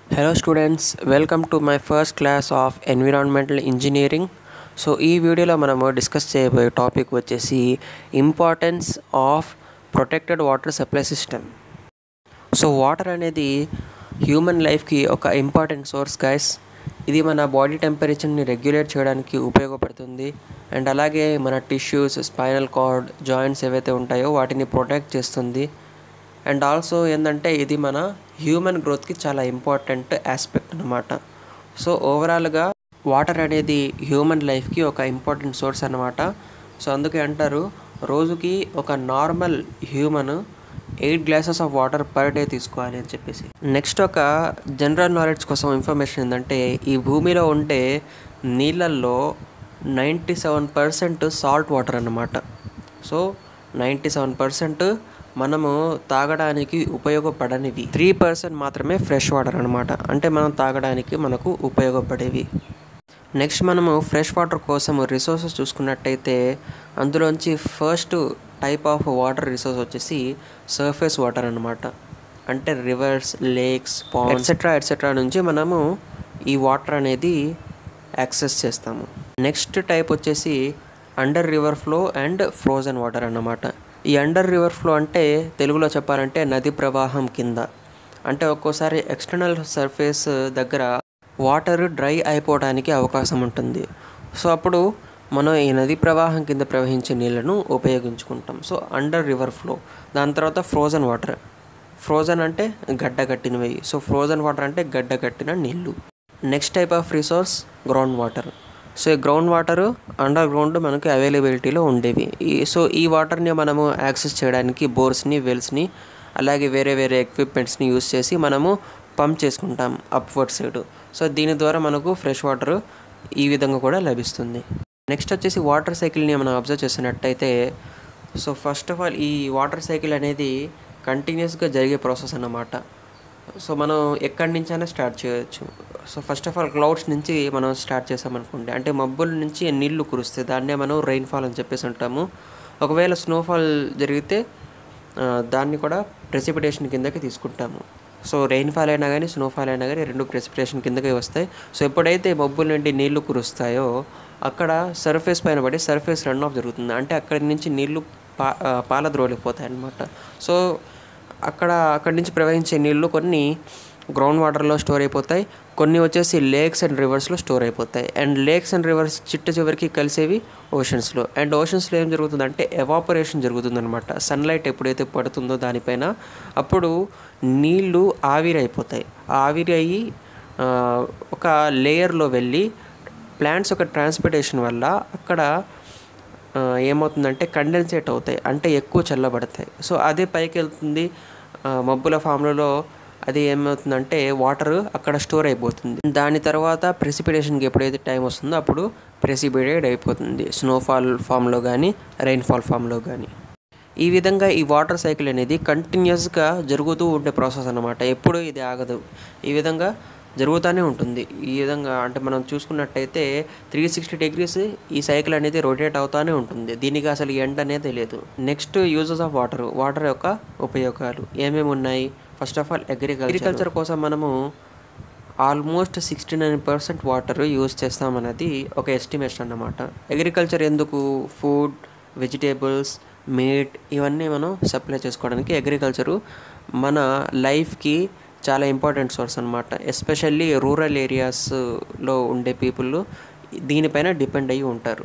Hello students, welcome to my first class of environmental engineering. So ఈ వీడియోలో మనము discuss చేయబోయే టాపిక్ వచ్చేసి importance of protected water supply system so water అనేది human లైఫ్కి ఒక ఇంపార్టెంట్ సోర్స్ గైస్ ఇది మన బాడీ టెంపరేచర్ని రెగ్యులేట్ చేయడానికి ఉపయోగపడుతుంది అండ్ అలాగే మన టిష్యూస్ స్పైనల్ కార్డ్ జాయింట్స్ ఏవైతే ఉంటాయో వాటిని ప్రొటెక్ట్ చేస్తుంది అండ్ ఆల్సో ఏంటంటే ఇది మన హ్యూమన్ గ్రోత్కి చాలా ఇంపార్టెంట్ ఆస్పెక్ట్ అనమాట సో ఓవరాల్గా వాటర్ అనేది హ్యూమన్ లైఫ్కి ఒక ఇంపార్టెంట్ సోర్స్ అనమాట సో అందుకే అంటారు రోజుకి ఒక normal human eight glasses of water per day తీసుకోవాలి అని చెప్పేసి నెక్స్ట్ ఒక జనరల్ నాలెడ్జ్ కోసం ఇన్ఫర్మేషన్ ఏంటంటే ఈ భూమిలో ఉండే నీళ్ళల్లో ninety seven percent salt water అన్నమాట సో నైంటీ సెవెన్ పర్సెంట్ మనము తాగడానికి ఉపయోగపడనివి త్రీ పర్సెంట్ మాత్రమే ఫ్రెష్ వాటర్ అనమాట అంటే మనం తాగడానికి మనకు ఉపయోగపడేవి నెక్స్ట్ మనము ఫ్రెష్ వాటర్ కోసం రిసోర్సెస్ చూసుకున్నట్టయితే అందులోంచి first type of water resource వచ్చేసి సర్ఫేస్ వాటర్ అనమాట అంటే rivers lakes pond etcetera etcetera నుంచి మనము ఈ వాటర్ అనేది యాక్సెస్ చేస్తాము నెక్స్ట్ టైప్ వచ్చేసి under river flow and frozen water అన్నమాట ఈ అండర్ రివర్ ఫ్లో అంటే తెలుగులో చెప్పాలంటే నది ప్రవాహం కింద అంటే ఒక్కోసారి ఎక్స్టర్నల్ సర్ఫేస్ దగ్గర వాటర్ డ్రై అయిపోవడానికి అవకాశం ఉంటుంది సో అప్పుడు మనం ఈ నది ప్రవాహం కింద ప్రవహించే నీళ్ళను ఉపయోగించుకుంటాం సో అండర్ రివర్ ఫ్లో దాని తర్వాత ఫ్రోజన్ వాటర్ ఫ్రోజన్ అంటే గడ్డ కట్టినవి సో ఫ్రోజన్ వాటర్ అంటే గడ్డ కట్టిన నీళ్ళు next type of resource ground water so ఈ గ్రౌండ్ వాటర్ అండర్ గ్రౌండ్ మనకి అవైలబిలిటీలో ఉండేవి ఈ సో ఈ వాటర్ని మనము యాక్సెస్ చేయడానికి బోర్స్ని వెల్స్ని అలాగే వేరే వేరే ఎక్విప్మెంట్స్ని యూస్ చేసి మనము పంప్ చేసుకుంటాం అప్వర్డ్ సైడ్ సో దీని ద్వారా మనకు ఫ్రెష్ వాటర్ ఈ విధంగా కూడా లభిస్తుంది నెక్స్ట్ వచ్చేసి వాటర్ సైకిల్ని మనం అబ్జర్వ్ చేసినట్టయితే సో ఫస్ట్ ఆఫ్ ఆల్ ఈ వాటర్ సైకిల్ అనేది కంటిన్యూస్గా జరిగే ప్రాసెస్ అన్నమాట సో మనం ఎక్కడి నుంచైనా స్టార్ట్ చేయొచ్చు so first of all clouds నుంచి మనం స్టార్ట్ చేసామనుకోండి అంటే మబ్బుల నుంచి నీళ్లు కురుస్తాయి దాన్నే మనం రెయిన్ఫాల్ అని చెప్పేసి అంటాము ఒకవేళ స్నోఫాల్ జరిగితే దాన్ని కూడా ప్రెసిపిటేషన్ కిందకి తీసుకుంటాము సో రెయిన్ఫాల్ అయినా కానీ స్నోఫాల్ అయినా కానీ రెండు ప్రెసిపిటేషన్ కిందకి వస్తాయి సో ఎప్పుడైతే మబ్బుల నుండి నీళ్లు కురుస్తాయో అక్కడ సర్ఫేస్ పైన పడి సర్ఫేస్ రన్ ఆఫ్ జరుగుతుంది అంటే అక్కడి నుంచి నీళ్లు పా పాలద్రోలిపోతాయి అన్నమాట సో అక్కడ అక్కడి నుంచి ప్రవహించే నీళ్లు కొన్ని గ్రౌండ్ వాటర్లో స్టోర్ అయిపోతాయి కొన్ని వచ్చేసి లేక్స్ అండ్ రివర్స్లో స్టోర్ అయిపోతాయి అండ్ లేక్స్ అండ్ రివర్స్ చిట్ట చివరికి కలిసేవి ఓషన్స్లో అండ్ ఓషన్స్లో ఏం జరుగుతుందంటే ఎవాపరేషన్ జరుగుతుందనమాట సన్లైట్ ఎప్పుడైతే పడుతుందో దానిపైన అప్పుడు నీళ్లు ఆవిరి అయిపోతాయి ఆవిరి అయ్యి ఒక లేయర్లో వెళ్ళి ప్లాంట్స్ యొక్క ట్రాన్స్పోర్టేషన్ వల్ల అక్కడ ఏమవుతుందంటే కండెన్సేట్ అవుతాయి అంటే ఎక్కువ చల్లబడతాయి సో అదే పైకి వెళ్తుంది మబ్బుల ఫామ్లలో అది ఏమవుతుందంటే వాటర్ అక్కడ స్టోర్ అయిపోతుంది దాని తర్వాత ప్రెసిపిటేషన్కి ఎప్పుడైతే టైం వస్తుందో అప్పుడు ప్రెసిపిటేట్ అయిపోతుంది స్నోఫాల్ ఫామ్లో కానీ రెయిన్ఫాల్ ఫామ్లో కానీ ఈ విధంగా ఈ వాటర్ సైకిల్ అనేది కంటిన్యూస్గా జరుగుతూ ఉండే ప్రాసెస్ అనమాట ఎప్పుడు ఇది ఆగదు ఈ విధంగా జరుగుతూనే ఉంటుంది ఈ విధంగా అంటే మనం చూసుకున్నట్టయితే త్రీ సిక్స్టీ డిగ్రీస్ ఈ సైకిల్ అనేది రొటేట్ అవుతూనే ఉంటుంది దీనికి అసలు ఎండ్ అనేది లేదు next uses of water water యొక్క ఉపయోగాలు ఏమేమి ఉన్నాయి first of all agriculture agriculture కోసం మనము almost sixty nine percent water use చేస్తామన్నది ఒక ఎస్టిమేషన్ అన్నమాట అగ్రికల్చర్ ఎందుకు ఫుడ్ వెజిటేబుల్స్ మీట్ ఇవన్నీ మనం సప్లై చేసుకోవడానికి అగ్రికల్చరు మన లైఫ్కి చాలా ఇంపార్టెంట్ సోర్స్ అనమాట ఎస్పెషల్లీ రూరల్ ఏరియాస్లో ఉండే పీపుల్ దీనిపైన డిపెండ్ అయ్యి ఉంటారు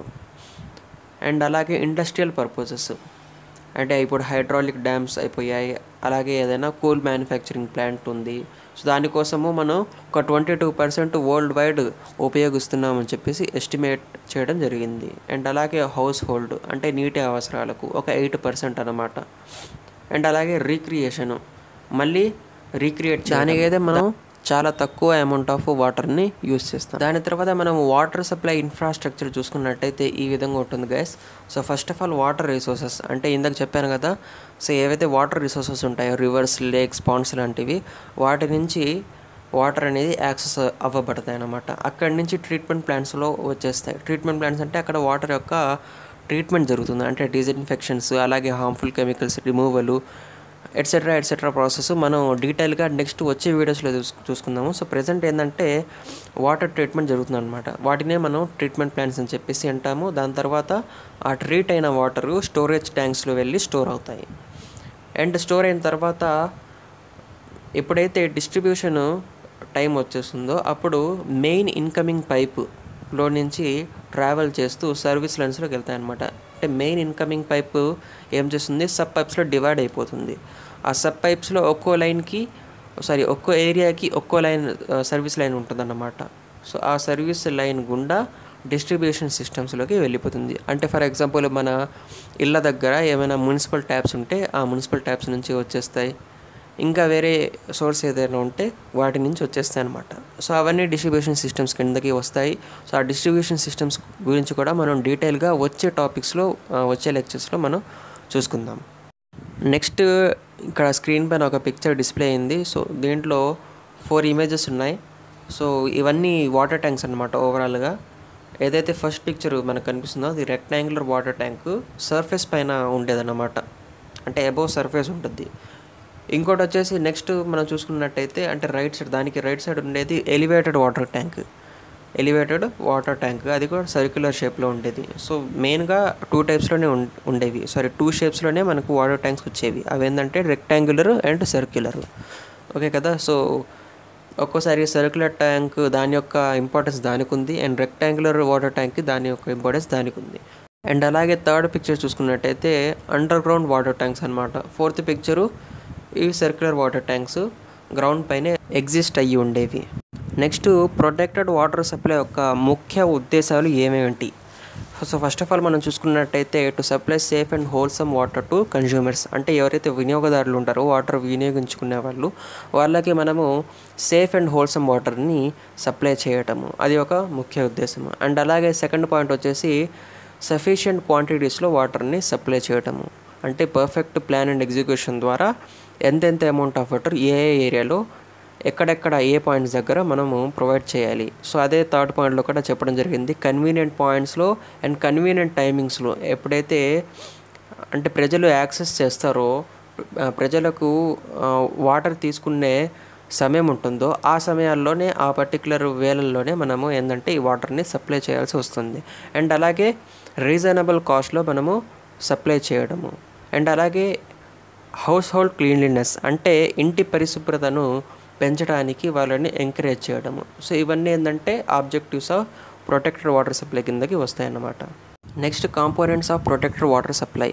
అండ్ అలాగే ఇండస్ట్రియల్ పర్పసెస్ అంటే ఇప్పుడు హైడ్రాలిక్ డ్యామ్స్ అయిపోయాయి అలాగే ఏదైనా కూల్ మ్యానుఫ్యాక్చరింగ్ ప్లాంట్ ఉంది సో దానికోసము మనం ఒక twenty two percent worldwide ఉపయోగిస్తున్నామని చెప్పేసి ఎస్టిమేట్ చేయడం జరిగింది అండ్ అలాగే హౌస్ హోల్డ్ అంటే నీటి అవసరాలకు ఒక ఎయిట్ పర్సెంట్ అనమాట అండ్ అలాగే రీక్రియేషను మళ్ళీ రీక్రియేట్ దానికైతే మనం చాలా తక్కువ అమౌంట్ ఆఫ్ వాటర్ని యూస్ చేస్తాం దాని తర్వాత మనం వాటర్ సప్లై ఇన్ఫ్రాస్ట్రక్చర్ చూసుకున్నట్టయితే ఈ విధంగా ఉంటుంది guys so first of all water resources అంటే ఇందాక చెప్పాను కదా సో ఏవైతే వాటర్ రిసోర్సెస్ ఉంటాయో రివర్స్ లేక్స్ పాండ్స్ లాంటివి వాటి నుంచి వాటర్ అనేది యాక్సెస్ అవ్వబడతాయి అన్నమాట అక్కడి నుంచి ట్రీట్మెంట్ ప్లాంట్స్లో వచ్చేస్తాయి ట్రీట్మెంట్ ప్లాంట్స్ అంటే అక్కడ వాటర్ యొక్క ట్రీట్మెంట్ జరుగుతుంది అంటే డిజిన్ఫెక్షన్స్ అలాగే harmful chemicals removal etcetera etcetera process మనం డీటెయిల్గా నెక్స్ట్ వచ్చే వీడియోస్లో చూస్ చూసుకుందాము సో ప్రజెంట్ ఏంటంటే వాటర్ ట్రీట్మెంట్ జరుగుతుంది అనమాట వాటినే మనం ట్రీట్మెంట్ ప్లాంట్స్ అని చెప్పేసి అంటాము దాని తర్వాత ఆ ట్రీట్ అయిన వాటర్ స్టోరేజ్ ట్యాంక్స్లో వెళ్ళి స్టోర్ అవుతాయి అండ్ స్టోర్ అయిన తర్వాత ఎప్పుడైతే డిస్ట్రిబ్యూషన్ టైం వచ్చేస్తుందో అప్పుడు మెయిన్ ఇన్కమింగ్ పైపులో నుంచి ట్రావెల్ చేస్తూ సర్వీస్ లైన్స్లోకి వెళ్తాయి అనమాట అంటే మెయిన్ ఇన్కమింగ్ పైపు ఏం చేస్తుంది సబ్ పైప్స్లో డివైడ్ అయిపోతుంది ఆ సబ్ పైప్స్లో ఒక్కో లైన్కి సారీ ఒక్కో ఏరియాకి ఒక్కో లైన్ సర్వీస్ లైన్ ఉంటుందన్నమాట సో ఆ సర్వీస్ లైన్ గుండా డిస్ట్రిబ్యూషన్ సిస్టమ్స్లోకి వెళ్ళిపోతుంది అంటే ఫర్ ఎగ్జాంపుల్ మన ఇళ్ళ దగ్గర ఏమైనా మున్సిపల్ ట్యాప్స్ ఉంటే ఆ మున్సిపల్ ట్యాప్స్ నుంచి వచ్చేస్తాయి ఇంకా వేరే సోర్స్ ఏదైనా ఉంటే వాటి నుంచి వచ్చేస్తాయి అనమాట సో అవన్నీ డిస్ట్రిబ్యూషన్ సిస్టమ్స్ కిందకి వస్తాయి సో ఆ డిస్ట్రిబ్యూషన్ సిస్టమ్స్ గురించి కూడా మనం డీటెయిల్గా వచ్చే టాపిక్స్లో వచ్చే లెక్చర్స్లో మనం చూసుకుందాం నెక్స్ట్ ఇక్కడ స్క్రీన్ పైన ఒక పిక్చర్ డిస్ప్లే అయింది సో దీంట్లో ఫోర్ ఇమేజెస్ ఉన్నాయి సో ఇవన్నీ వాటర్ ట్యాంక్స్ అనమాట ఓవరాల్గా ఏదైతే ఫస్ట్ పిక్చర్ మనకు కనిపిస్తుందో అది రెక్టాంగులర్ వాటర్ ట్యాంక్ సర్ఫేస్ పైన ఉండేదన్నమాట అంటే అబోవ్ సర్ఫేస్ ఉంటుంది ఇంకోటి వచ్చేసి నెక్స్ట్ మనం చూసుకున్నట్టయితే అంటే రైట్ సైడ్ దానికి రైట్ సైడ్ ఉండేది elevated water tank elevated water tank అది కూడా సర్క్యులర్ షేప్లో ఉండేది సో మెయిన్గా టూ టైప్స్లోనే ఉండేవి సారీ టూ షేప్స్లోనే మనకు వాటర్ ట్యాంక్స్ వచ్చేవి అవి ఏంటంటే రెక్టాంగులర్ అండ్ సర్క్యులర్ ఓకే కదా సో ఒక్కోసారి సర్క్యులర్ ట్యాంక్ దాని యొక్క ఇంపార్టెన్స్ దానికి ఉంది అండ్ రెక్టాంగులర్ వాటర్ ట్యాంక్ దాని యొక్క ఇంపార్టెన్స్ దానికి ఉంది అండ్ అలాగే థర్డ్ పిక్చర్ చూసుకున్నట్టయితే అండర్ గ్రౌండ్ వాటర్ ట్యాంక్స్ అనమాట ఫోర్త్ పిక్చరు ఇవి సర్క్యులర్ వాటర్ ట్యాంక్స్ గ్రౌండ్ పైన ఎగ్జిస్ట్ అయ్యి ఉండేవి నెక్స్ట్ ప్రొటెక్టెడ్ వాటర్ సప్లై యొక్క ముఖ్య ఉద్దేశాలు ఏమేమిటి సో ఫస్ట్ ఆఫ్ ఆల్ మనం చూసుకున్నట్టయితే to supply safe and wholesome water to consumers అంటే ఎవరైతే వినియోగదారులు ఉంటారో వాటర్ వినియోగించుకునే వాళ్ళు వాళ్ళకి మనము సేఫ్ అండ్ హోల్సమ్ వాటర్ని సప్లై చేయటము అది ఒక ముఖ్య ఉద్దేశం అండ్ అలాగే సెకండ్ పాయింట్ వచ్చేసి సఫిషియంట్ క్వాంటిటీస్లో వాటర్ని సప్లై చేయటము అంటే పర్ఫెక్ట్ ప్లాన్ అండ్ ఎగ్జిక్యూషన్ ద్వారా ఎంతెంత అమౌంట్ ఆఫ్ వాటర్ ఏ ఏ ఏరియాలో ఎక్కడెక్కడ ఏ పాయింట్స్ దగ్గర మనము ప్రొవైడ్ చేయాలి సో అదే థర్డ్ పాయింట్లో కూడా చెప్పడం జరిగింది కన్వీనియంట్ పాయింట్స్లో అండ్ కన్వీనియంట్ టైమింగ్స్లో ఎప్పుడైతే అంటే ప్రజలు యాక్సెస్ చేస్తారో ప్రజలకు వాటర్ తీసుకునే సమయం ఉంటుందో ఆ సమయాల్లోనే ఆ పర్టికులర్ వేలల్లోనే మనము ఏంటంటే ఈ వాటర్ని సప్లై చేయాల్సి వస్తుంది అండ్ అలాగే రీజనబుల్ కాస్ట్లో మనము సప్లై చేయడము అండ్ అలాగే హౌస్ హోల్డ్ క్లీన్లీనెస్ అంటే ఇంటి పరిశుభ్రతను పెంచడానికి వాళ్ళని ఎంకరేజ్ చేయడము సో ఇవన్నీ ఏంటంటే objectives of protected water supply కిందకి వస్తాయన్నమాట next components of protected water supply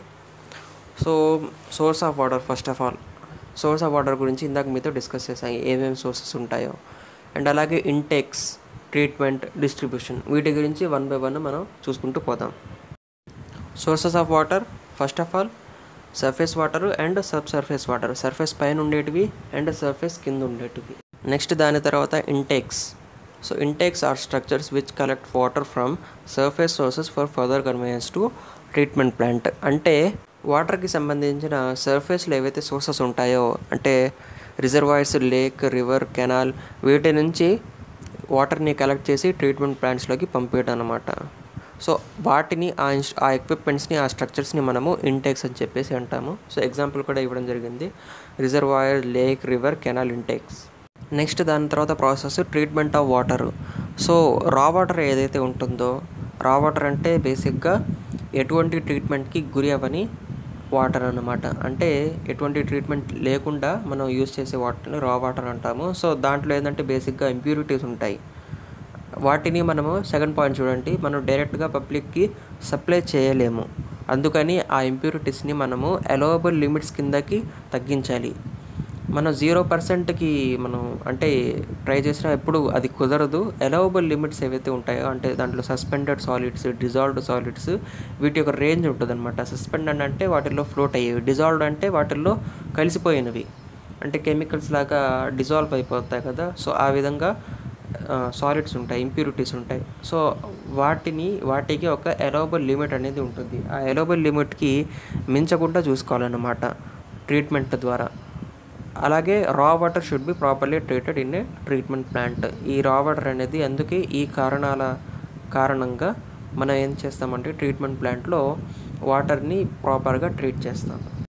so source of water first of all source of water గురించి ఇందాక మీతో డిస్కస్ చేసాయి ఏమేమి సోర్సెస్ ఉంటాయో అండ్ అలాగే ఇంటెక్స్ ట్రీట్మెంట్ డిస్ట్రిబ్యూషన్ వీటి గురించి వన్ బై వన్ మనం చూసుకుంటూ పోదాం sources of water first of all surface water and subsurface water surface పైన ఉండేటివి అండ్ సర్ఫేస్ కింద ఉండేటివి నెక్స్ట్ దాని తర్వాత intakes so intakes are structures which collect water from surface sources for further convenience to treatment plant అంటే వాటర్కి సంబంధించిన సర్ఫేస్లో ఏవైతే సోర్సెస్ ఉంటాయో అంటే రిజర్వాయర్స్ లేక్ రివర్ కెనాల్ వీటి నుంచి వాటర్ని కలెక్ట్ చేసి ట్రీట్మెంట్ ప్లాంట్స్లోకి పంపించడం అనమాట సో వాటిని ఆ ఆ ఎక్విప్మెంట్స్ని ఆ స్ట్రక్చర్స్ని మనము ఇంటేక్స్ అని చెప్పేసి అంటాము సో ఎగ్జాంపుల్ కూడా ఇవ్వడం జరిగింది reservoir lake river canal intakes next దాని తర్వాత process treatment of water so raw water ఏదైతే ఉంటుందో రా వాటర్ అంటే బేసిక్గా ఎటువంటి ట్రీట్మెంట్కి గురి అవ్వని వాటర్ అన్నమాట అంటే ఎటువంటి ట్రీట్మెంట్ లేకుండా మనం యూస్ చేసే వాటర్ని రా వాటర్ అంటాము సో దాంట్లో ఏంటంటే బేసిక్గా ఇంప్యూరిటీస్ ఉంటాయి వాటిని మనము సెకండ్ పాయింట్ చూడండి మనం డైరెక్ట్గా పబ్లిక్కి సప్లై చేయలేము అందుకని ఆ ఇంప్యూరిటీస్ని మనము అలవబుల్ లిమిట్స్ కిందకి తగ్గించాలి మనం జీరో పర్సెంట్కి మనం అంటే ట్రై చేసినా ఎప్పుడు అది కుదరదు అలవబుల్ లిమిట్స్ ఏవైతే ఉంటాయో అంటే దాంట్లో సస్పెండెడ్ సాలిడ్స్ డిజాల్వ్డ్ సాలిడ్స్ వీటి యొక్క రేంజ్ ఉంటుంది అనమాట సస్పెండెడ్ అంటే వాటిల్లో ఫ్లోట్ అయ్యేవి డిజాల్వ్డ్ అంటే వాటిల్లో కలిసిపోయినవి అంటే కెమికల్స్ లాగా డిజాల్వ్ అయిపోతాయి కదా సో ఆ విధంగా సాలిడ్స్ ఉంటాయి ఇంప్యూరిటీస్ ఉంటాయి సో వాటిని వాటికి ఒక ఎలోబుల్ లిమిట్ అనేది ఉంటుంది ఆ ఎలోబుల్ లిమిట్కి మించకుండా చూసుకోవాలన్నమాట ట్రీట్మెంట్ ద్వారా అలాగే raw water should be properly treated in a treatment plant ఈ రా వాటర్ అనేది అందుకే ఈ కారణాల కారణంగా మనం ఏం చేస్తామంటే ట్రీట్మెంట్ ప్లాంట్లో వాటర్ని ప్రాపర్గా ట్రీట్ చేస్తాం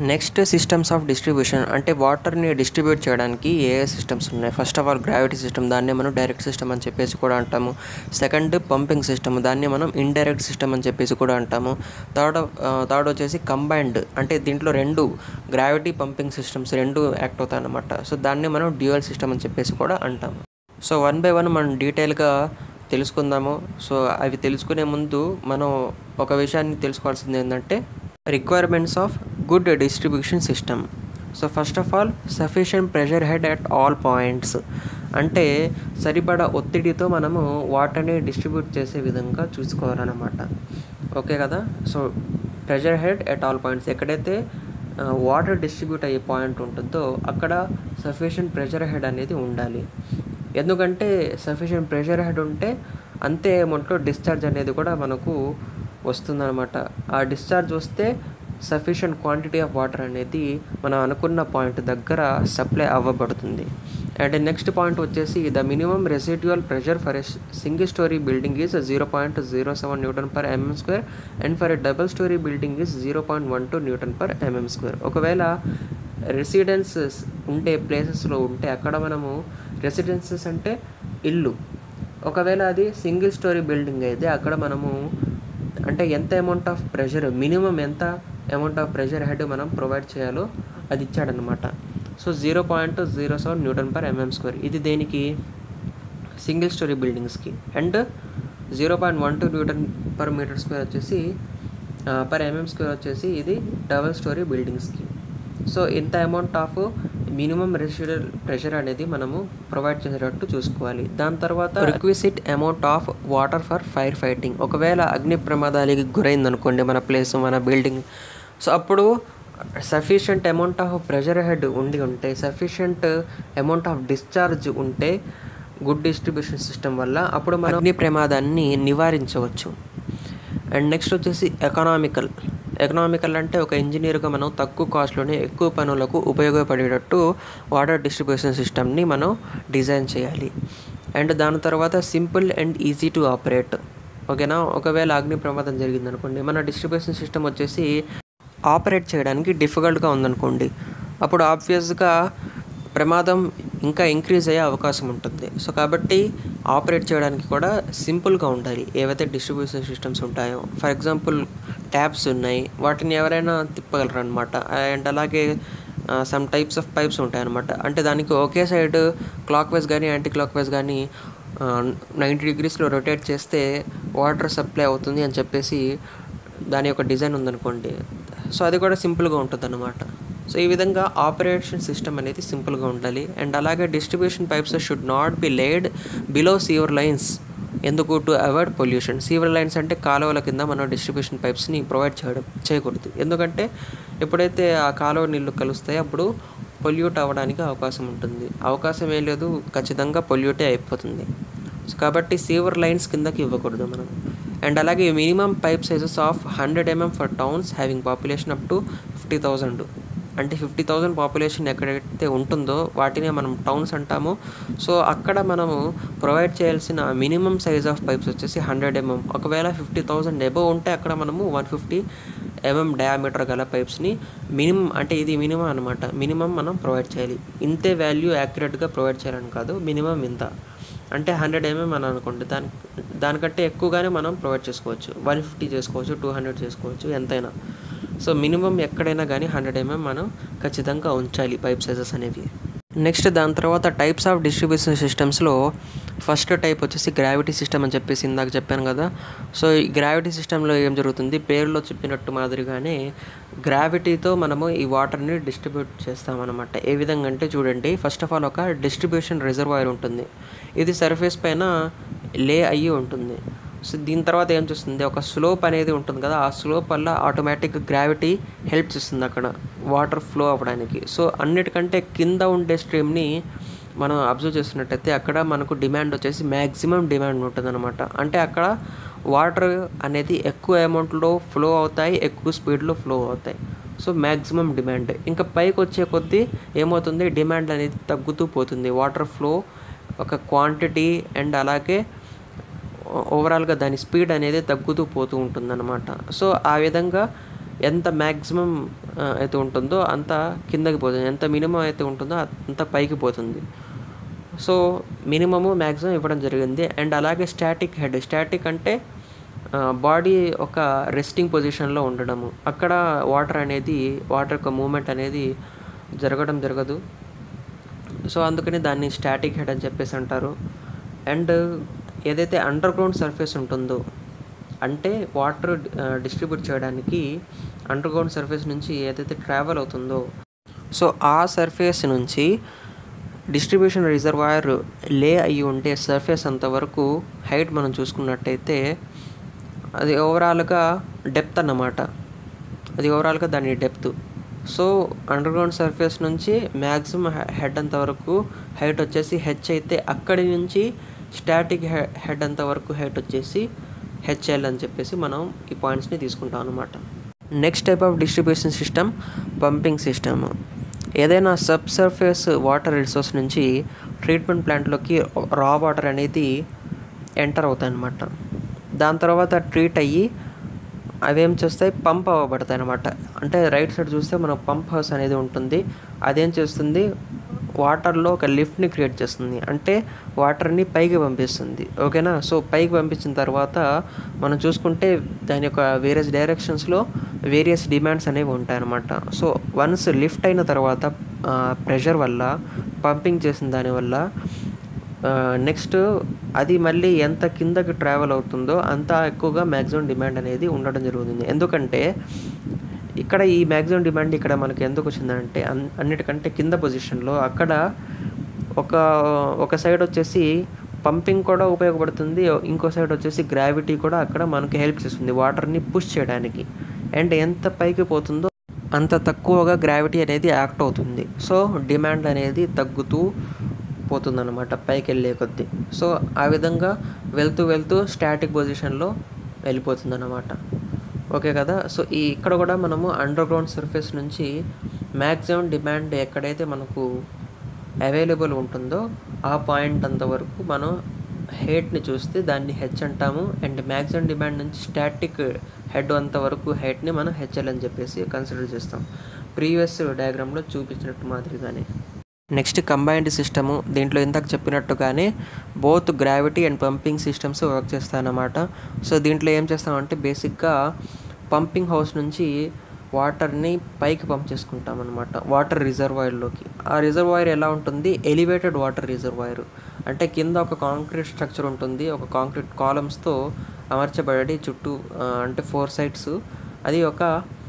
నెక్స్ట్ సిస్టమ్స్ ఆఫ్ డిస్ట్రిబ్యూషన్ అంటే వాటర్ని డిస్ట్రిబ్యూట్ చేయడానికి ఏ ఏ సిస్టమ్స్ ఉన్నాయి first of all gravity system దాన్ని మనం డైరెక్ట్ సిస్టమ్ అని చెప్పేసి కూడా అంటాము సెకండ్ పంపింగ్ సిస్టమ్ దాన్ని మనం ఇండైరెక్ట్ సిస్టమ్ అని చెప్పేసి కూడా అంటాము థర్డ్ థర్డ్ వచ్చేసి కంబైన్డ్ అంటే దీంట్లో రెండు గ్రావిటీ పంపింగ్ సిస్టమ్స్ రెండు యాక్ట్ అవుతాయి అన్నమాట సో దాన్ని మనం డ్యూయల్ సిస్టమ్ అని చెప్పేసి కూడా అంటాము సో వన్ బై వన్ మనం డీటెయిల్గా తెలుసుకుందాము సో అవి తెలుసుకునే ముందు మనం ఒక విషయాన్ని తెలుసుకోవాల్సింది ఏంటంటే requirements of good distribution system so first of all sufficient pressure head at all points అంటే సరిపడా ఒత్తిడితో మనము వాటర్ని డిస్ట్రిబ్యూట్ చేసే విధంగా చూసుకోవాలన్నమాట ఓకే కదా so pressure head at all points ఎక్కడైతే వాటర్ డిస్ట్రిబ్యూట్ అయ్యే పాయింట్ ఉంటుందో అక్కడ సఫిషియంట్ ప్రెషర్ హెడ్ అనేది ఉండాలి ఎందుకంటే సఫిషియంట్ ప్రెషర్ హెడ్ ఉంటే అంతే అమౌంట్లో డిశ్చార్జ్ అనేది కూడా మనకు వస్తుందన్నమాట ఆ డిశ్చార్జ్ వస్తే సఫిషియంట్ క్వాంటిటీ ఆఫ్ వాటర్ అనేది మనం అనుకున్న పాయింట్ దగ్గర సప్లై అవ్వబడుతుంది అండ్ నెక్స్ట్ పాయింట్ వచ్చేసి the minimum residual pressure for a single storey building is zero point zero seven newton per mm square and for a double storey building is zero point one two newton per mm square ఒకవేళ residences ఉండే ప్లేసెస్లో ఉంటే అక్కడ మనము residences అంటే ఇల్లు ఒకవేళ అది సింగిల్ స్టోరీ బిల్డింగ్ అయితే అక్కడ మనము అంటే ఎంత అమౌంట్ ఆఫ్ ప్రెషర్ మినిమం ఎంత అమౌంట్ ఆఫ్ ప్రెషర్ హెడ్ మనం ప్రొవైడ్ చేయాలో అది ఇచ్చాడనమాట so zero point zero seven newton per mm square ఇది దేనికి సింగిల్ స్టోరీ బిల్డింగ్స్కి and zero point one two newton per metre square వచ్చేసి పర్ ఎంఎం స్క్వేర్ వచ్చేసి ఇది డబల్ స్టోరీ బిల్డింగ్స్కి సో ఇంత amount of minimum residual pressure అనేది మనము ప్రొవైడ్ చేసేటట్టు చూసుకోవాలి దాని తర్వాత requisite amount of water for fire fighting ఒకవేళ అగ్ని ప్రమాదాలకి గురైంది అనుకోండి మన ప్లేస్ మన బిల్డింగ్ సో అప్పుడు sufficient amount of pressure head ఉండి ఉంటే సఫిషియంట్ అమౌంట్ ఆఫ్ డిశ్చార్జ్ ఉంటే గుడ్ డిస్ట్రిబ్యూషన్ సిస్టమ్ వల్ల అప్పుడు మన అగ్ని ప్రమాదాన్ని నివారించవచ్చు అండ్ నెక్స్ట్ వచ్చేసి ఎకనామికల్ ఎకనామికల్ అంటే ఒక ఇంజనీర్గా మనం తక్కువ కాస్ట్లోనే ఎక్కువ పనులకు ఉపయోగపడేటట్టు వాటర్ డిస్ట్రిబ్యూషన్ సిస్టమ్ని మనం డిజైన్ చేయాలి అండ్ దాని తర్వాత simple and easy to operate ఓకేనా ఒకవేళ అగ్ని ప్రమాదం జరిగింది అనుకోండి మన డిస్ట్రిబ్యూషన్ సిస్టమ్ వచ్చేసి ఆపరేట్ చేయడానికి డిఫికల్ట్గా ఉందనుకోండి అప్పుడు ఆబ్వియస్గా ప్రమాదం ఇంకా ఇంక్రీజ్ అయ్యే అవకాశం ఉంటుంది సో కాబట్టి ఆపరేట్ చేయడానికి కూడా సింపుల్గా ఉండాలి ఏవైతే డిస్ట్రిబ్యూషన్ సిస్టమ్స్ ఉంటాయో ఫర్ ఎగ్జాంపుల్ ట్యాప్స్ ఉన్నాయి వాటిని ఎవరైనా తిప్పగలరు అనమాట అండ్ అలాగే సమ్ టైప్స్ ఆఫ్ పైప్స్ ఉంటాయి అనమాట అంటే దానికి ఒకే సైడ్ క్లాక్ వైజ్ కానీ యాంటీ క్లాక్ వైజ్ కానీ నైంటీ డిగ్రీస్లో రొటేట్ చేస్తే వాటర్ సప్లై అవుతుంది అని చెప్పేసి దాని యొక్క డిజైన్ ఉందనుకోండి సో అది కూడా సింపుల్గా ఉంటుంది అనమాట సో ఈ విధంగా ఆపరేషన్ సిస్టమ్ అనేది సింపుల్గా ఉండాలి అండ్ అలాగే distribution pipes should not be laid below sewer lines ఎందుకు to avoid pollution sewer lines అంటే కాలువల కింద మనం డిస్ట్రిబ్యూషన్ పైప్స్ని ప్రొవైడ్ చేయడం చేయకూడదు ఎందుకంటే ఎప్పుడైతే ఆ కాలువ నీళ్ళు కలుస్తాయో అప్పుడు పొల్యూట్ అవ్వడానికి అవకాశం ఉంటుంది అవకాశం ఏం లేదు ఖచ్చితంగా పొల్యూటే అయిపోతుంది సో కాబట్టి సీవర్ లైన్స్ కిందకి ఇవ్వకూడదు మనం అండ్ అలాగే minimum pipe sizes of hundred mm for towns having population up to fifty thousand అంటే ఫిఫ్టీ థౌజండ్ పాపులేషన్ ఎక్కడైతే ఉంటుందో వాటినే మనం టౌన్స్ అంటాము సో అక్కడ మనము ప్రొవైడ్ చేయాల్సిన మినిమం సైజ్ ఆఫ్ పైప్స్ వచ్చేసి హండ్రెడ్ ఎంఎం ఒకవేళ ఫిఫ్టీ థౌజండ్ ఎబో ఉంటే అక్కడ మనము వన్ ఫిఫ్టీ ఎంఎం డయామీటర్ గల పైప్స్ని మినిమం అంటే ఇది మినిమం అనమాట మినిమం మనం ప్రొవైడ్ చేయాలి ఇంతే వాల్యూ యాక్యురేట్గా ప్రొవైడ్ చేయాలని కాదు మినిమం ఇంత అంటే హండ్రెడ్ ఎంఎం అని అనుకోండి దాని దానికంటే ఎక్కువగానే మనం ప్రొవైడ్ చేసుకోవచ్చు వన్ ఫిఫ్టీ చేసుకోవచ్చు టూ హండ్రెడ్ చేసుకోవచ్చు ఎంతైనా సో మినిమం ఎక్కడైనా కానీ హండ్రెడ్ ఎంఎం మనం ఖచ్చితంగా ఉంచాలి పైప్ సైజెస్ అనేవి నెక్స్ట్ దాని తర్వాత టైప్స్ ఆఫ్ డిస్ట్రిబ్యూషన్ సిస్టమ్స్లో ఫస్ట్ టైప్ వచ్చేసి గ్రావిటీ సిస్టమ్ అని చెప్పేసి ఇందాక చెప్పాను కదా సో ఈ గ్రావిటీ సిస్టంలో ఏం జరుగుతుంది పేరులో చెప్పినట్టు మాదిరిగానే గ్రావిటీతో మనము ఈ వాటర్ని డిస్ట్రిబ్యూట్ చేస్తామన్నమాట ఏ విధంగా అంటే చూడండి ఫస్ట్ ఆఫ్ ఆల్ ఒక డిస్ట్రిబ్యూషన్ రిజర్వాయర్ ఉంటుంది ఇది సర్ఫేస్ పైన లే అయ్యి ఉంటుంది సో దీని తర్వాత ఏం చేస్తుంది ఒక స్లోప్ అనేది ఉంటుంది కదా ఆ స్లోప్ వల్ల ఆటోమేటిక్ గ్రావిటీ హెల్ప్ చేస్తుంది అక్కడ వాటర్ ఫ్లో అవ్వడానికి సో అన్నిటికంటే కింద ఉండే స్ట్రీమ్ని మనం అబ్జర్వ్ చేస్తున్నట్టయితే అక్కడ మనకు డిమాండ్ వచ్చేసి మ్యాక్సిమం డిమాండ్ ఉంటుందన్నమాట అంటే అక్కడ వాటర్ అనేది ఎక్కువ అమౌంట్లో ఫ్లో అవుతాయి ఎక్కువ స్పీడ్లో ఫ్లో అవుతాయి సో మ్యాక్సిమం డిమాండ్ ఇంకా పైకి వచ్చే కొద్దీ ఏమవుతుంది డిమాండ్ అనేది తగ్గుతూ పోతుంది వాటర్ ఫ్లో ఒక క్వాంటిటీ అండ్ అలాగే ఓవరాల్గా దాని స్పీడ్ అనేది తగ్గుతూ పోతూ ఉంటుందన్నమాట సో ఆ విధంగా ఎంత మ్యాక్సిమం అయితే ఉంటుందో అంత కిందకి పోతుంది ఎంత మినిమం అయితే ఉంటుందో అంత పైకి పోతుంది సో మినిమము మ్యాక్సిమం ఇవ్వడం జరిగింది అండ్ అలాగే స్టాటిక్ హెడ్ స్టాటిక్ అంటే బాడీ ఒక రెస్టింగ్ పొజిషన్లో ఉండడము అక్కడ వాటర్ అనేది వాటర్ యొక్క మూమెంట్ అనేది జరగడం జరగదు సో అందుకని దాన్ని స్టాటిక్ హెడ్ అని చెప్పేసి అంటారు అండ్ ఏదైతే అండర్ గ్రౌండ్ సర్ఫేస్ ఉంటుందో అంటే వాటర్ డిస్ట్రిబ్యూట్ చేయడానికి అండర్ గ్రౌండ్ సర్ఫేస్ నుంచి ఏదైతే ట్రావెల్ అవుతుందో సో ఆ సర్ఫేస్ నుంచి డిస్ట్రిబ్యూషన్ రిజర్వాయర్ లే అయ్యి ఉంటే సర్ఫేస్ అంతవరకు హైట్ మనం చూసుకున్నట్టయితే అది ఓవరాల్గా డెప్త్ అన్నమాట అది ఓవరాల్గా దాని depth so underground surface నుంచి మ్యాక్సిమం హెడ్ అంత వరకు హైట్ వచ్చేసి హెచ్ అయితే అక్కడి నుంచి స్టాటిక్ హెడ్ అంత వరకు హైట్ వచ్చేసి హెచ్ఎల్ అని చెప్పేసి మనం ఈ పాయింట్స్ని తీసుకుంటాం అనమాట next type of distribution system pumping system ఏదైనా సబ్ సర్ఫేస్ వాటర్ రిసోర్స్ నుంచి ట్రీట్మెంట్ ప్లాంట్లోకి రా వాటర్ అనేది ఎంటర్ అవుతాయి అన్నమాట దాని తర్వాత ట్రీట్ అయ్యి అవేం చేస్తాయి పంప్ అవ్వబడతాయి అనమాట అంటే రైట్ సైడ్ చూస్తే మన పంప్ హౌస్ అనేది ఉంటుంది అదేం చేస్తుంది వాటర్లో ఒక లిఫ్ట్ని క్రియేట్ చేస్తుంది అంటే వాటర్ని పైకి పంపిస్తుంది ఓకేనా సో పైకి పంపించిన తర్వాత మనం చూసుకుంటే దాని యొక్క వేరియస్ డైరెక్షన్స్లో వేరియస్ డిమాండ్స్ అనేవి ఉంటాయన్నమాట సో వన్స్ లిఫ్ట్ అయిన తర్వాత ప్రెషర్ వల్ల పంపింగ్ చేసిన దానివల్ల నెక్స్ట్ అది మళ్ళీ ఎంత కిందకి ట్రావెల్ అవుతుందో అంత ఎక్కువగా మ్యాక్సిమం డిమాండ్ అనేది ఉండడం జరుగుతుంది ఎందుకంటే ఇక్కడ ఈ మ్యాక్సిమం డిమాండ్ ఇక్కడ మనకి ఎందుకు వచ్చిందంటే అన్ అన్నిటికంటే కింద పొజిషన్లో అక్కడ ఒక ఒక సైడ్ వచ్చేసి పంపింగ్ కూడా ఉపయోగపడుతుంది ఇంకో సైడ్ వచ్చేసి గ్రావిటీ కూడా అక్కడ మనకి హెల్ప్ చేస్తుంది వాటర్ని పుష్ చేయడానికి అండ్ ఎంత పైకి పోతుందో అంత తక్కువగా గ్రావిటీ అనేది యాక్ట్ అవుతుంది సో డిమాండ్ అనేది తగ్గుతూ పోతుందన్నమాట పైకి వెళ్ళే కొద్దీ సో ఆ విధంగా వెళ్తూ వెళ్తూ స్టాటిక్ పొజిషన్లో వెళ్ళిపోతుందన్నమాట ఓకే కదా సో ఈ ఇక్కడ కూడా మనము అండర్ గ్రౌండ్ సర్ఫేస్ నుంచి మ్యాక్సిమం డిమాండ్ ఎక్కడైతే మనకు అవైలబుల్ ఉంటుందో ఆ పాయింట్ అంతవరకు మనం హైట్ని చూస్తే దాన్ని హెచ్ అంటాము అండ్ మ్యాక్సిమం డిమాండ్ నుంచి స్టాటిక్ హెడ్ అంతవరకు హైట్ని మనం హెచ్ఎల్ అని చెప్పేసి కన్సిడర్ చేస్తాం ప్రీవియస్ డయాగ్రామ్లో చూపించినట్టు మాదిరిగానే నెక్స్ట్ కంబైన్డ్ సిస్టము దీంట్లో ఇందాక చెప్పినట్టుగానే both gravity and pumping systems work చేస్తాయన్నమాట సో దీంట్లో ఏం చేస్తామంటే బేసిక్గా పంపింగ్ హౌస్ నుంచి వాటర్ని పైకి పంప్ చేసుకుంటాం అనమాట వాటర్ రిజర్వాయర్లోకి ఆ రిజర్వాయర్ ఎలా ఉంటుంది ఎలివేటెడ్ వాటర్ రిజర్వాయర్ అంటే కింద ఒక కాంక్రీట్ స్ట్రక్చర్ ఉంటుంది ఒక కాంక్రీట్ కాలమ్స్తో అమర్చబడి చుట్టూ అంటే ఫోర్ సైడ్స్ అది ఒక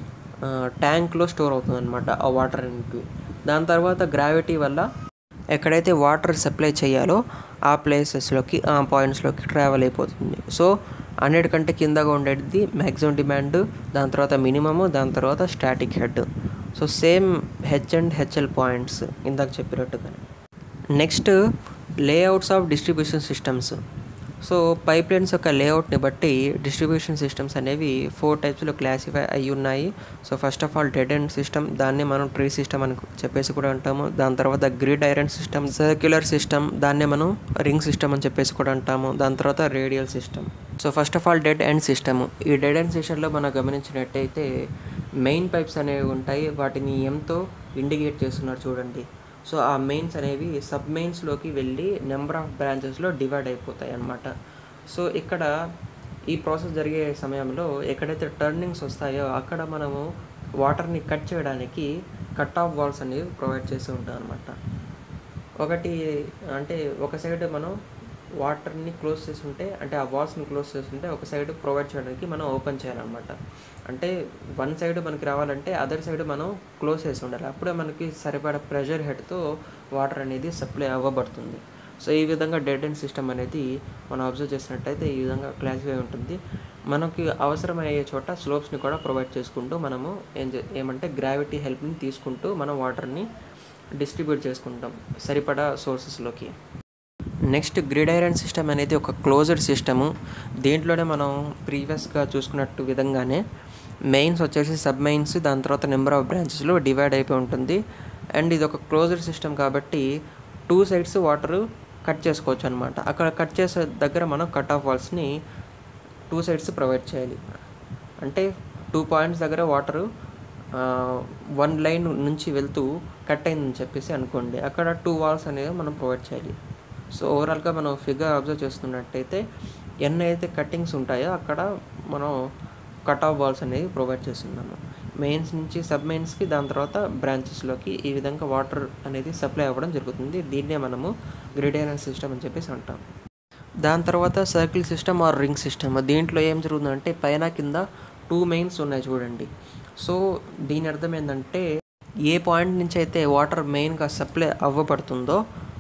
ట్యాంక్లో స్టోర్ అవుతుంది అనమాట ఆ వాటర్ అనేవి దాని తర్వాత గ్రావిటీ వల్ల ఎక్కడైతే వాటర్ సప్లై చేయాలో ఆ ప్లేసెస్లోకి ఆ పాయింట్స్లోకి ట్రావెల్ అయిపోతుంది సో అన్నిటికంటే కిందగా ఉండేది మ్యాక్సిమం డిమాండ్ దాని తర్వాత మినిమము దాని తర్వాత static head so same H and HL points ఇందాక చెప్పినట్టుగానే next layouts of distribution systems so pipe lines యొక్క లేఅవుట్ని బట్టి డిస్ట్రిబ్యూషన్ సిస్టమ్స్ అనేవి ఫోర్ టైప్స్లో క్లాసిఫై అయి ఉన్నాయి so first of all dead end system దాన్ని మనం ట్రీ సిస్టమ్ అని చెప్పేసి కూడా అంటాము దాని తర్వాత gridiron system circular system దాన్నే మనం రింగ్ సిస్టమ్ అని చెప్పేసి కూడా అంటాము దాని తర్వాత radial system so first of all dead end system ఈ డెడ్ ఎండ్ సిస్టంలో మనం గమనించినట్టయితే మెయిన్ పైప్స్ అనేవి ఉంటాయి వాటిని ఎంతో ఇండికేట్ చేస్తున్నారు చూడండి సో ఆ మెయిన్స్ అనేవి సబ్ మెయిన్స్లోకి వెళ్ళి నెంబర్ ఆఫ్ బ్రాంచెస్లో డివైడ్ అయిపోతాయి అన్నమాట సో ఇక్కడ ఈ ప్రాసెస్ జరిగే సమయంలో ఎక్కడైతే టర్నింగ్స్ వస్తాయో అక్కడ మనము వాటర్ని కట్ చేయడానికి కట్ ఆఫ్ వాల్స్ అనేవి ప్రొవైడ్ చేస్తూ ఉంటాం అనమాట ఒకటి అంటే ఒక సైడ్ మనం వాటర్ని క్లోజ్ చేసి ఉంటే అంటే ఆ వాల్స్ని క్లోజ్ చేస్తుంటే ఒక సైడ్ ప్రొవైడ్ చేయడానికి మనం ఓపెన్ చేయాలన్నమాట అంటే వన్ సైడ్ మనకి రావాలంటే అదర్ సైడ్ మనం క్లోజ్ చేసి ఉండాలి అప్పుడే మనకి సరిపడా ప్రెషర్ హెడ్తో వాటర్ అనేది సప్లై అవ్వబడుతుంది సో ఈ విధంగా డెడ్ ఎండ్ సిస్టమ్ అనేది మనం అబ్జర్వ్ చేసినట్టయితే ఈ విధంగా క్లాసిఫై ఉంటుంది మనకి అవసరమయ్యే చోట స్లోప్స్ని కూడా ప్రొవైడ్ చేసుకుంటూ మనము ఏం చే ఏమంటే గ్రావిటీ హెల్ప్ని తీసుకుంటూ మనం వాటర్ని డిస్ట్రిబ్యూట్ చేసుకుంటాం సరిపడా సోర్సెస్లోకి నెక్స్ట్ గ్రిడ్ ఐరన్ సిస్టమ్ అనేది ఒక క్లోజ్డ్ సిస్టము దీంట్లోనే మనం ప్రీవియస్గా చూసుకున్నట్టు విధంగానే మెయిన్స్ వచ్చేసి సబ్ మెయిన్స్ దాని తర్వాత నెంబర్ ఆఫ్ బ్రాంచెస్లో డివైడ్ అయిపోయి ఉంటుంది అండ్ ఇది ఒక క్లోజ్డ్ సిస్టమ్ కాబట్టి టూ సైడ్స్ వాటర్ కట్ చేసుకోవచ్చు అనమాట అక్కడ కట్ చేసే దగ్గర మనం కట్ ఆఫ్ వాల్స్ని టూ సైడ్స్ ప్రొవైడ్ చేయాలి అంటే టూ పాయింట్స్ దగ్గర వాటరు వన్ లైన్ నుంచి వెళ్తూ కట్ అయిందని చెప్పేసి అనుకోండి అక్కడ టూ వాల్స్ అనేవి మనం ప్రొవైడ్ చేయాలి సో ఓవరాల్గా మనం ఫిగర్ అబ్జర్వ్ చేస్తున్నట్టయితే ఎన్ని అయితే కట్టింగ్స్ ఉంటాయో అక్కడ మనం కట్ ఆఫ్ వాల్స్ అనేవి ప్రొవైడ్ చేస్తున్నాము మెయిన్స్ నుంచి సబ్ మెయిన్స్కి దాని తర్వాత బ్రాంచెస్లోకి ఈ విధంగా వాటర్ అనేది సప్లై అవ్వడం జరుగుతుంది దీన్నే మనము గ్రిడేరియన్ సిస్టమ్ అని చెప్పేసి అంటాం దాని తర్వాత circle system or ring system దీంట్లో ఏం జరుగుతుందంటే పైన కింద టూ మెయిన్స్ ఉన్నాయి చూడండి సో దీని అర్థం ఏంటంటే ఏ పాయింట్ నుంచి అయితే వాటర్ మెయిన్గా సప్లై అవ్వబడుతుందో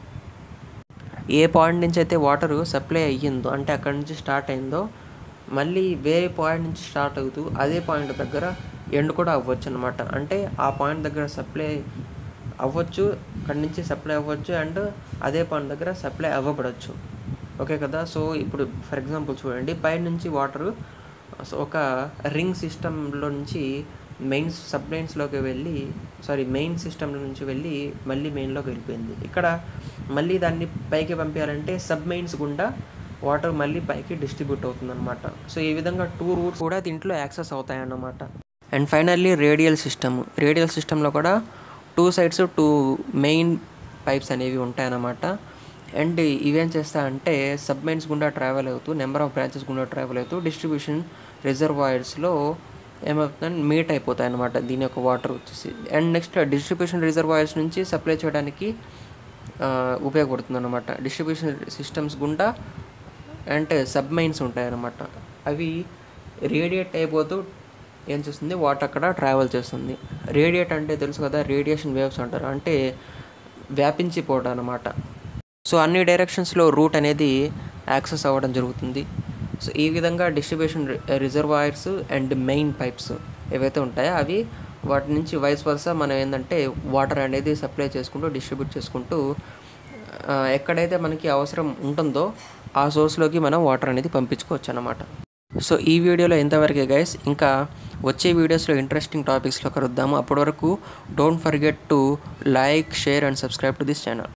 ఏ పాయింట్ నుంచి అయితే వాటర్ సప్లై అయ్యిందో అంటే అక్కడ నుంచి స్టార్ట్ అయిందో మళ్ళీ వేరే పాయింట్ నుంచి స్టార్ట్ అవుతూ అదే పాయింట్ దగ్గర ఎండ్ కూడా అవ్వచ్చు అనమాట అంటే ఆ పాయింట్ దగ్గర సప్లై అవ్వచ్చు అక్కడి నుంచి సప్లై అవ్వచ్చు అండ్ అదే పాయింట్ దగ్గర సప్లై అవ్వబడచ్చు ఓకే కదా సో ఇప్పుడు ఫర్ ఎగ్జాంపుల్ చూడండి పైన నుంచి వాటరు ఒక రింగ్ సిస్టంలో నుంచి మెయిన్ సబ్ మెయిన్స్లోకి వెళ్ళి సారీ మెయిన్ సిస్టంలో నుంచి వెళ్ళి మళ్ళీ మెయిన్లోకి వెళ్ళిపోయింది ఇక్కడ మళ్ళీ దాన్ని పైకి పంపించాలంటే సబ్ మెయిన్స్ గుండా వాటర్ మళ్ళీ పైకి డిస్ట్రిబ్యూట్ అవుతుందన్నమాట సో ఈ విధంగా టూ రూట్స్ కూడా దీంట్లో యాక్సెస్ అవుతాయన్నమాట and finally radial system radial సిస్టంలో కూడా two sides two main pipes అనేవి ఉంటాయన్నమాట అండ్ ఇవేం చేస్తా అంటే సబ్ మెయిన్స్ గుండా ట్రావెల్ అవుతూ నెంబర్ ఆఫ్ బ్రాంచెస్ గుండా ట్రావెల్ అవుతూ డిస్ట్రిబ్యూషన్ రిజర్వాయర్స్లో ఏమవుతుందంటే మీట్ అయిపోతాయి అనమాట దీని యొక్క వాటర్ వచ్చేసి అండ్ నెక్స్ట్ డిస్ట్రిబ్యూషన్ రిజర్వాయర్స్ నుంచి సప్లై చేయడానికి ఉపయోగపడుతుంది అనమాట డిస్ట్రిబ్యూషన్ సిస్టమ్స్ గుండా అంటే సబ్ మైన్స్ ఉంటాయన్నమాట అవి రేడియేట్ అయిపోతూ ఏం చేస్తుంది వాటర్ అక్కడ ట్రావెల్ చేస్తుంది రేడియేట్ అంటే తెలుసు కదా రేడియేషన్ వేవ్స్ అంటారు అంటే వ్యాపించిపోవడం అనమాట సో అన్ని డైరెక్షన్స్లో రూట్ అనేది యాక్సెస్ అవ్వడం జరుగుతుంది సో ఈ విధంగా distribution reservoirs and main pipes ఏవైతే ఉంటాయో అవి వాటి నుంచి వైస్ వర్స మనం ఏంటంటే వాటర్ అనేది సప్లై చేసుకుంటూ డిస్ట్రిబ్యూట్ చేసుకుంటూ ఎక్కడైతే మనకి అవసరం ఉంటుందో ఆ సోర్స్లోకి మనం వాటర్ అనేది పంపించుకోవచ్చు అనమాట సో ఈ వీడియోలో ఎంతవరకే గైస్ ఇంకా వచ్చే వీడియోస్లో ఇంట్రెస్టింగ్ టాపిక్స్లో కలుద్దాము అప్పటి వరకు don't forget to like share and subscribe to this channel